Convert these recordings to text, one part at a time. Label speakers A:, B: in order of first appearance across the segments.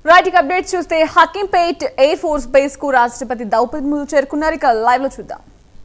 A: Right ఇక updates చూస్తే Hakimpet air force base కు రాష్ట్రపతి ద్రౌపది ముర్ము చేరుకున్నారు ఇక లైవ్ లో చూద్దాం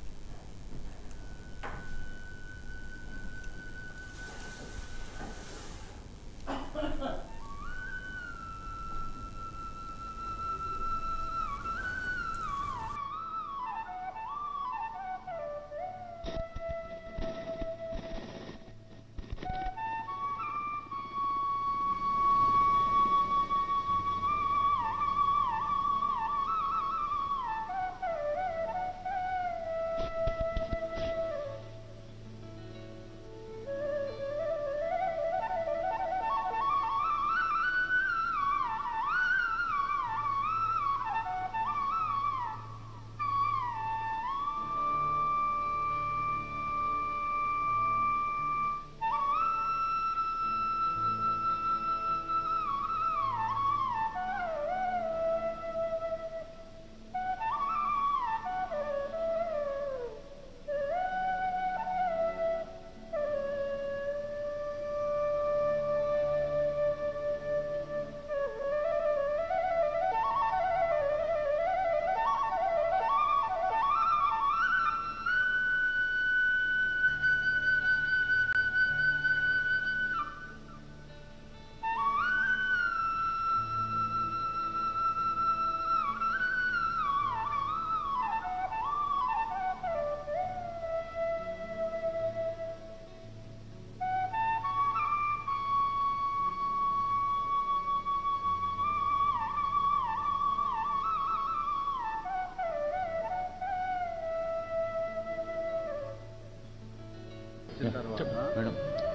B: మేడం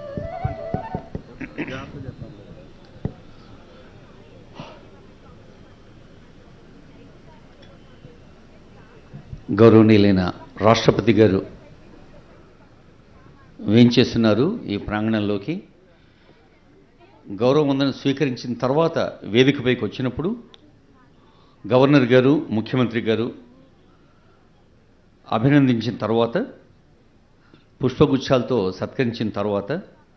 B: గౌరవనీయులైన రాష్ట్రపతి గారు వేంచేస్తున్నారు ఈ ప్రాంగణంలోకి గౌరవ వందనం స్వీకరించిన తర్వాత వేదికపైకి వచ్చినప్పుడు గవర్నర్ గారు ముఖ్యమంత్రి గారు అభినందించిన తర్వాత పుష్పగుచ్చాలతో సత్కరించిన తర్వాత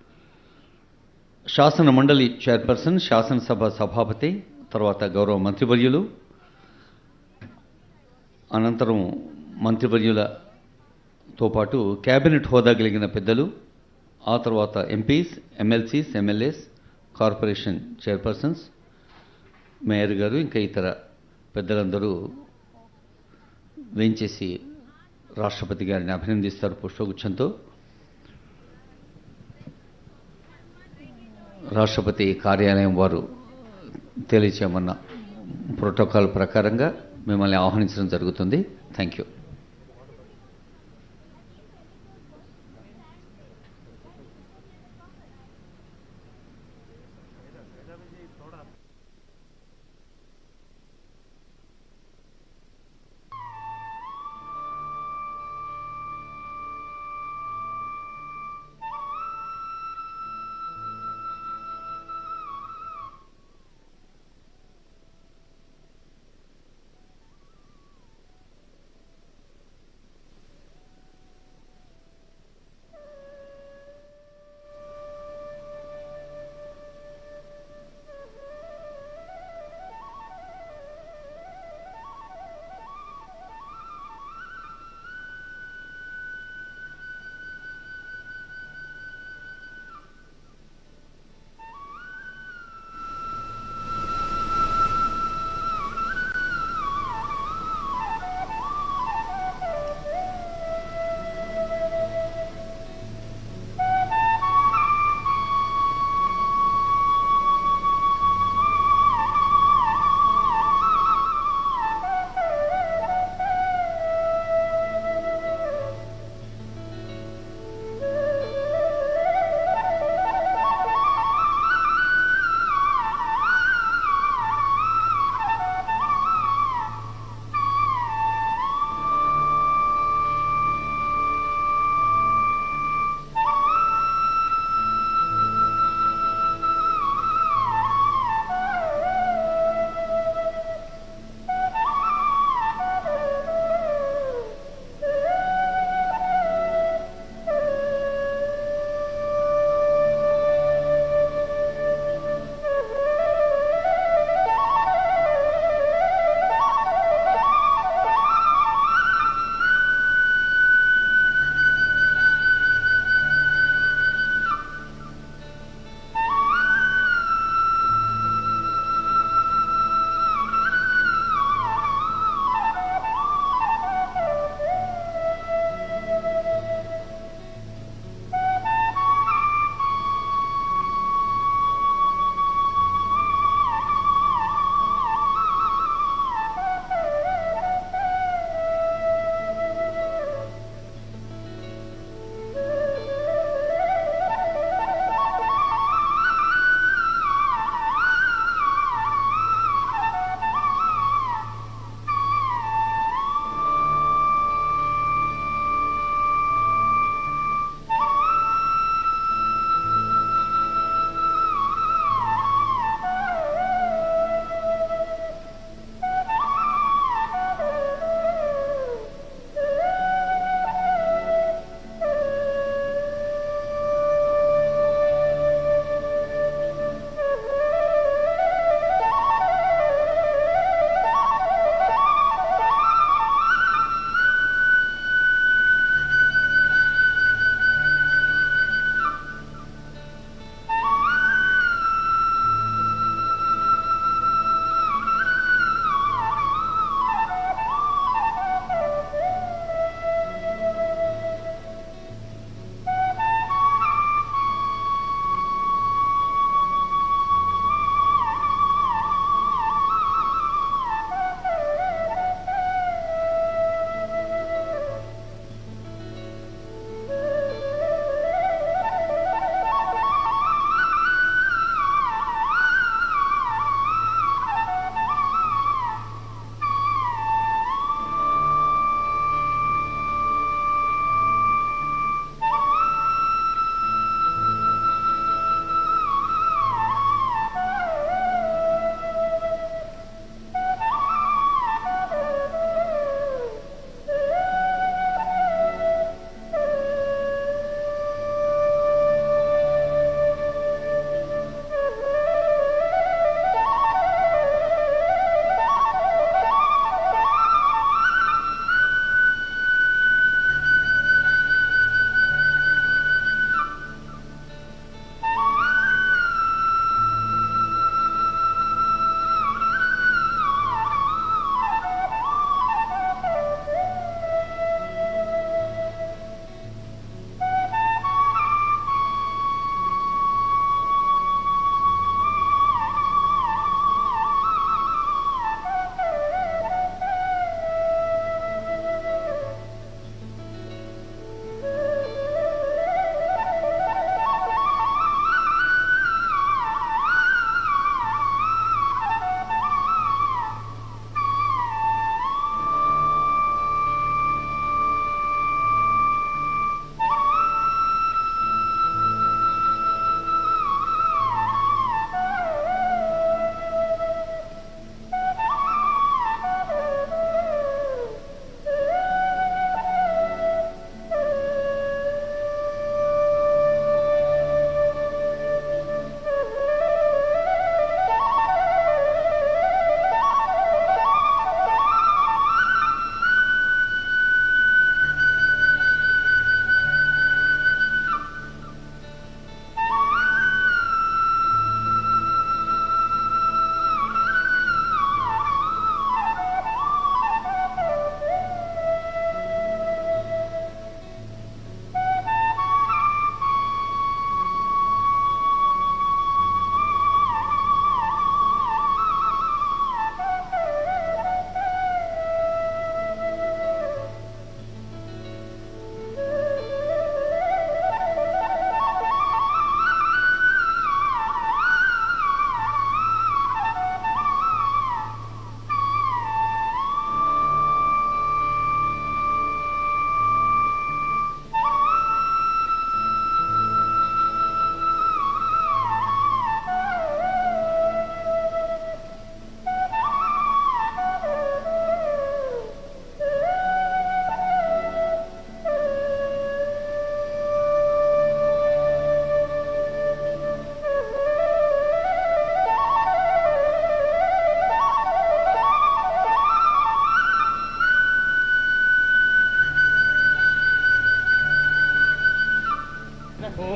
B: శాసన మండలి చైర్పర్సన్ శాసనసభ సభాపతి తర్వాత గౌరవ మంత్రివర్యులు అనంతరం మంత్రివర్యులతో పాటు కేబినెట్ హోదా కలిగిన పెద్దలు ఆ తర్వాత MPs MLCs MLAs corporation chairpersons mayor గారు ఇంకా ఇతర పెద్దలందరూ వేంచేసి రాష్ట్రపతి గారిని అభినందిస్తారు పుష్పగుచ్చంతో రాష్ట్రపతి కార్యాలయం వారు తెలియచేయమన్న ప్రోటోకాల్ ప్రకారంగా మిమ్మల్ని ఆహ్వానించడం జరుగుతుంది థ్యాంక్ యూ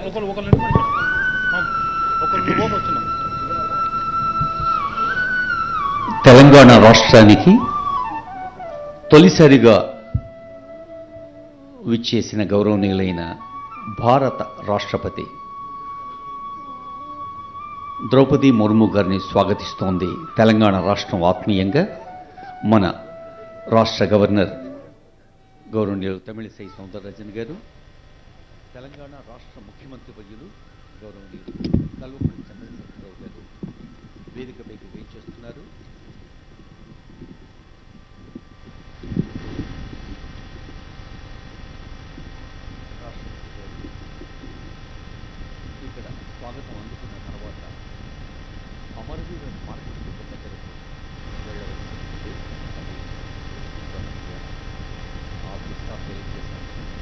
C: ఒకరు ఒకరు రెండు మనిషి ఒకరు నువ్వు వచ్చినాం
B: తెలంగాణ రాష్ట్రానికి తొలిసారిగా విచ్చేసిన గౌరవనీయులైన భారత రాష్ట్రపతి ద్రౌపది ముర్ము గారిని స్వాగతిస్తోంది తెలంగాణ రాష్ట్రం ఆత్మీయంగా మన రాష్ట్ర గవర్నర్ గౌరవనీయులు తమిళిసై సౌందరరాజన్ గారు తెలంగాణ రాష్ట్ర ముఖ్యమంత్రి వర్యులు గౌరవనీయులు కల్వకుడి చంద్రశేఖరరావు గారు వేదికపైకి వేయించేస్తున్నారు రాష్ట్రపతి గారు ఇక్కడ స్వాగతం అందుకున్న తర్వాత అమరవీర స్మారక స్థూపం దగ్గరకు వెళ్ళవలసింది అది గమనించాలి. ఆ విశ్వాస తెలియజేశారు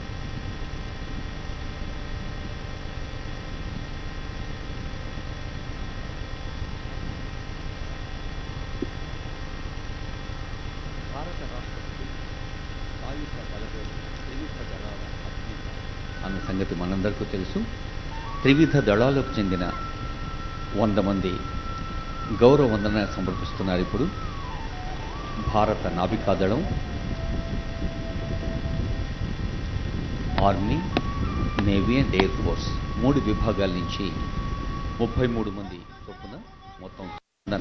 B: భారత రాష్ట్రపతి సాయుధ బలగాలు త్రివిధ దళాల అధినేత అన్న సంగతి మనందరికీ తెలుసు త్రివిధ దళాలకు చెందిన వంద మంది గౌరవ వందన సమర్పిస్తున్నారు ఇప్పుడు భారత నావికాదళం army navy and air force మూడు విభాగాల నుంచి ముప్పై మూడు మంది చొప్పున మొత్తం వందన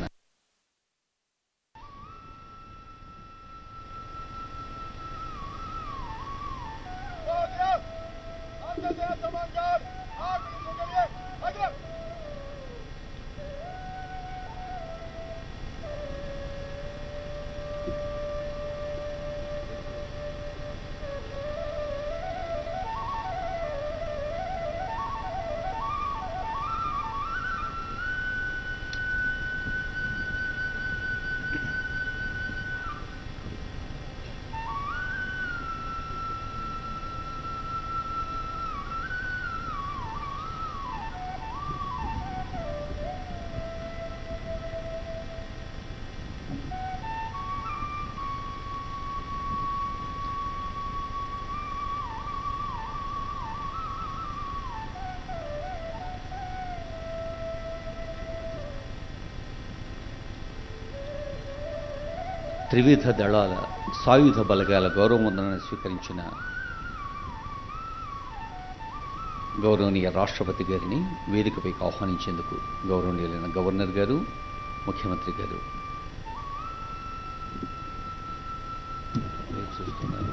B: త్రివిధ దళాల సాయుధ బలగాల గౌరవవందనను స్వీకరించిన గౌరవనీయ రాష్ట్రపతి గారిని వేదికపైకి ఆహ్వానించేందుకు గౌరవనీయులైన గవర్నర్ గారు ముఖ్యమంత్రి గారు వేచి చూస్తున్నారు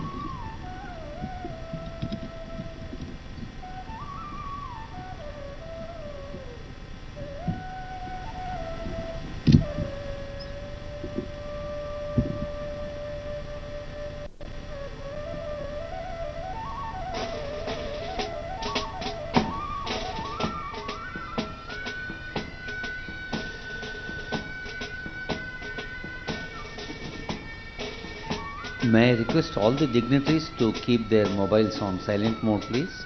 B: May I request all the dignitaries to keep their mobiles on silent mode, please?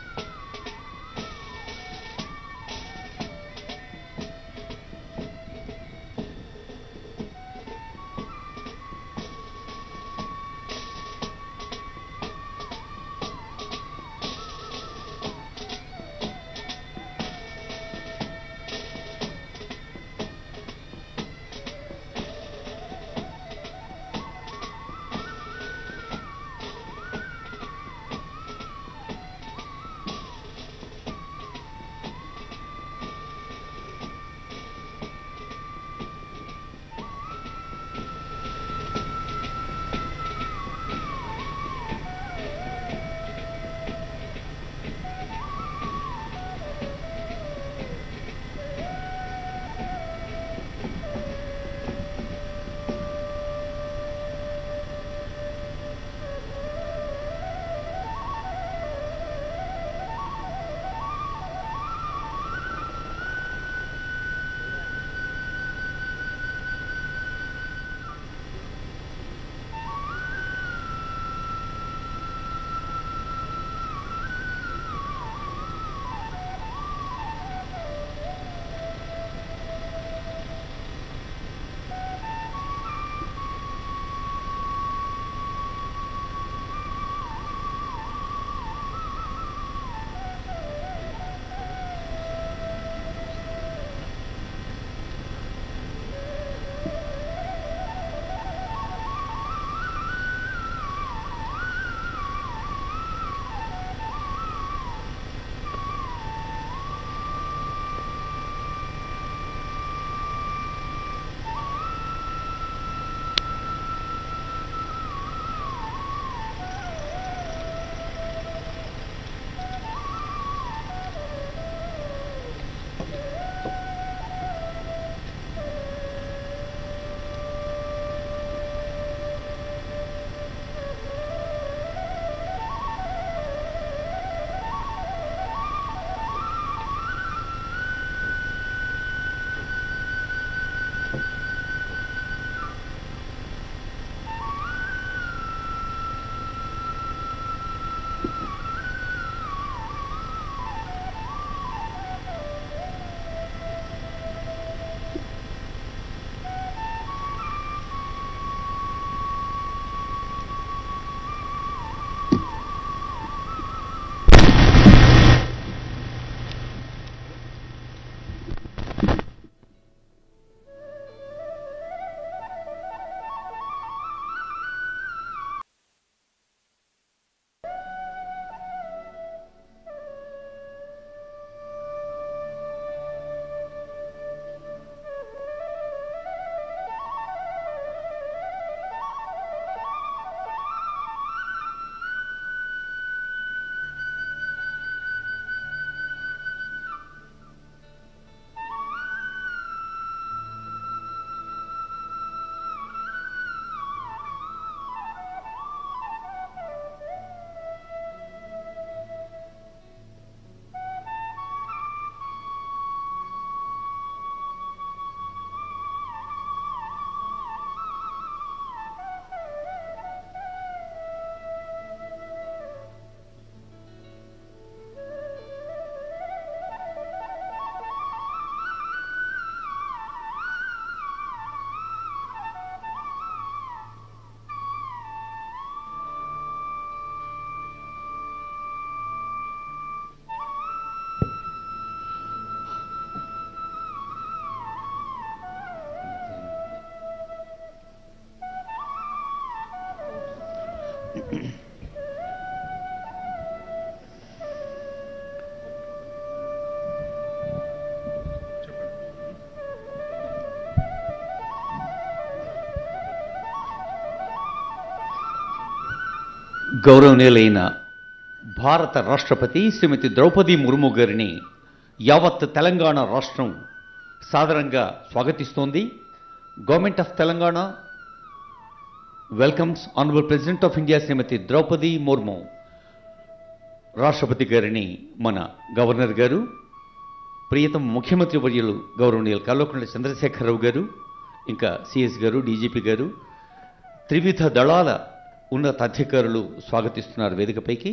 B: గౌరవనీయులైన భారత రాష్ట్రపతి శ్రీమతి ద్రౌపది ముర్ము గారిని యావత్ తెలంగాణ రాష్ట్రం సాదరంగా స్వాగతిస్తోంది government of Telangana welcomes honourable president of India Shrimati Droupadi Murmu రాష్ట్రపతి గారిని మన గవర్నర్ గారు ప్రియతమ ముఖ్యమంత్రి వర్యులు గౌరవనీయులు కల్వకుంట్ల చంద్రశేఖరరావు గారు ఇంకా సిఎస్ గారు డీజీపీ గారు త్రివిధ దళాల ఉన్నతాధికారులు స్వాగతిస్తున్నారు వేదికపైకి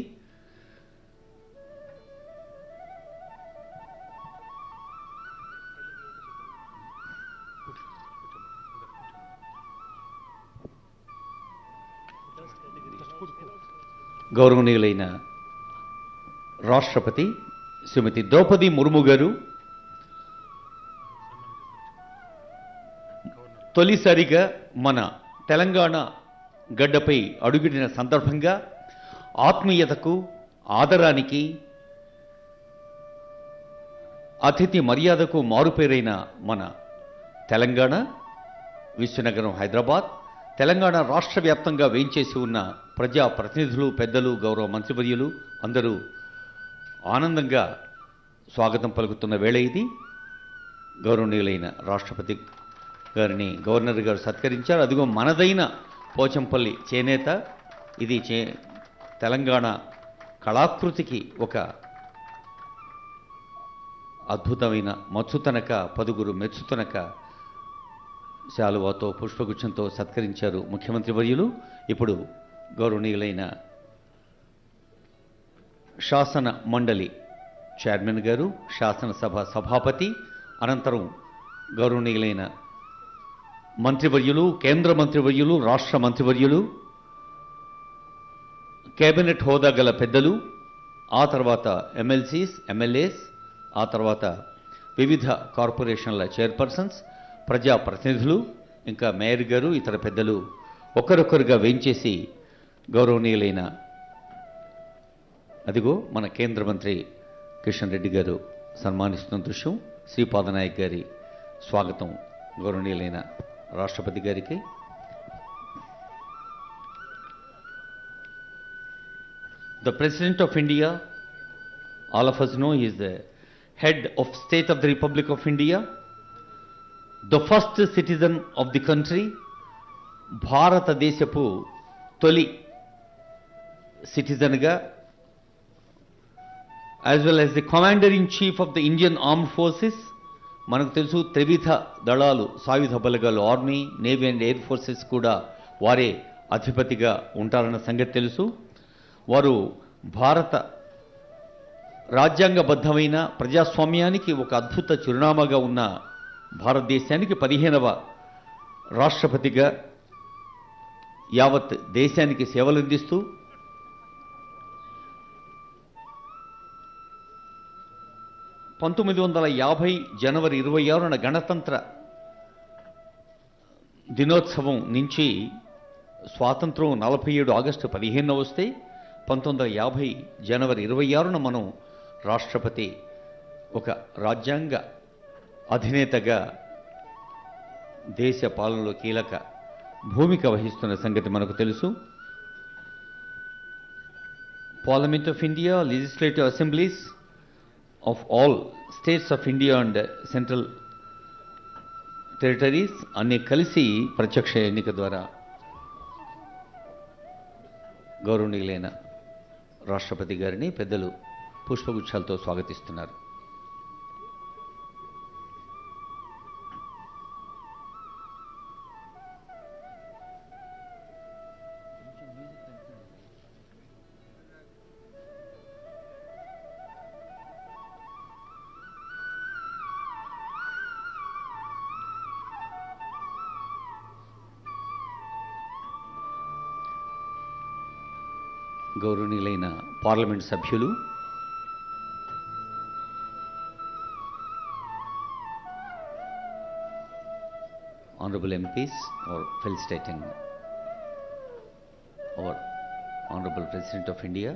B: గౌరవనీయులైన రాష్ట్రపతి శ్రీమతి ద్రౌపది ముర్ము గారు తొలిసారిగా మన తెలంగాణ గడ్డపై అడుగిడిన సందర్భంగా ఆత్మీయతకు ఆదరానికి అతిథి మర్యాదకు మారుపేరైన మన తెలంగాణ విశ్వనగరం హైదరాబాద్ తెలంగాణ రాష్ట్ర వ్యాప్తంగా వేయించేసి ఉన్న ప్రజా ప్రతినిధులు పెద్దలు గౌరవ మంత్రివర్యులు అందరూ ఆనందంగా స్వాగతం పలుకుతున్న వేళ ఇది గౌరవనీయులైన రాష్ట్రపతి గారిని గవర్నర్ గారు సత్కరించారు అదిగో మనదైన పోచంపల్లి చేనేత ఇది చే తెలంగాణ కళాకృతికి ఒక అద్భుతమైన మచ్చుతనక పదుగురు మెచ్చుతనక శాలువాతో పుష్పగుచ్చంతో సత్కరించారు ముఖ్యమంత్రి వర్యులు ఇప్పుడు గౌరవనీయులైన శాసన మండలి చైర్మన్ గారు శాసనసభ సభాపతి అనంతరం గౌరవనీయులైన మంత్రివర్యులు కేంద్ర మంత్రివర్యులు రాష్ట్ర మంత్రివర్యులు కేబినెట్ హోదా గల పెద్దలు ఆ తర్వాత ఎమ్మెల్సీస్ ఎమ్మెల్యేస్ ఆ తర్వాత వివిధ కార్పొరేషన్ల చైర్పర్సన్స్ ప్రజా ప్రతినిధులు ఇంకా మేయర్ గారు ఇతర పెద్దలు ఒకరొకరుగా వేంచేసి గౌరవనీయులైన అదిగో మన కేంద్ర మంత్రి కిషన్ రెడ్డి గారు సన్మానిస్తున్న దృశ్యం శ్రీపాదనాయక్ గారి స్వాగతం గౌరవనీయులైన రాష్ట్రపతి గారికి The President of India, all of us know he is the head of state of the Republic of India, the first citizen of the country, భారతదేశపు తొలి సిటిజన్గా as well as the commander in chief of the Indian armed forces మనకు తెలుసు త్రివిధ దళాలు సాయుధ బలగాలు army navy and air forces కూడా వారే అధిపతిగా ఉంటారన్న సంగతి తెలుసు వారు భారత రాజ్యాంగబద్ధమైన ప్రజాస్వామ్యానికి ఒక అద్భుత చిరునామాగా ఉన్న భారతదేశానికి పదిహేనవ రాష్ట్రపతిగా యావత్ దేశానికి సేవలందిస్తూ పంతొమ్మిది వందల యాభై జనవరి ఇరవై ఆరున గణతంత్ర దినోత్సవం నుంచి స్వాతంత్రం నలభై ఏడు ఆగస్టు పదిహేనున వస్తే పంతొమ్మిది వందల యాభై జనవరి ఇరవై ఆరున మనం రాష్ట్రపతి ఒక రాజ్యాంగ అధినేతగా దేశ పాలనలో కీలక భూమిక వహిస్తున్న సంగతి మనకు తెలుసు parliament of India legislative assemblies of all states of India and central territories అన్నీ కలిసి ప్రత్యక్ష ఎన్నిక ద్వారా గౌరవనీయులైన రాష్ట్రపతి గారిని పెద్దలు పుష్పగుచ్చాలతో స్వాగతిస్తున్నారు గౌరవనీయులైన పార్లమెంట్ సభ్యులు honorable MPs or felicitating our Honorable President of India,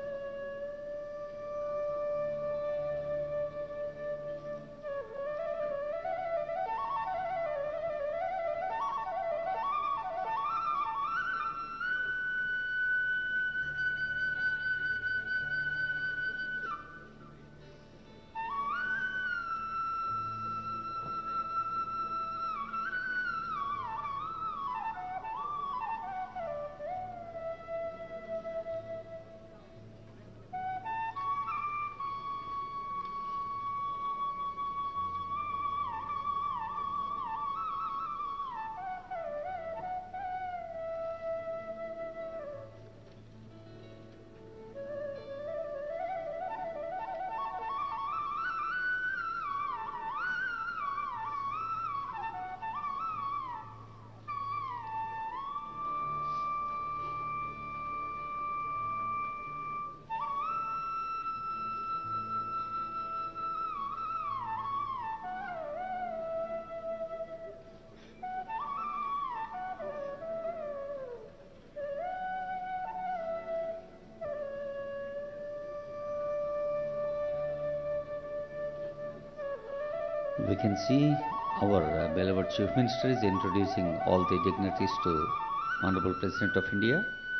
B: we can see our uh, beloved Chief Minister is introducing all the dignitaries to Honorable President of India.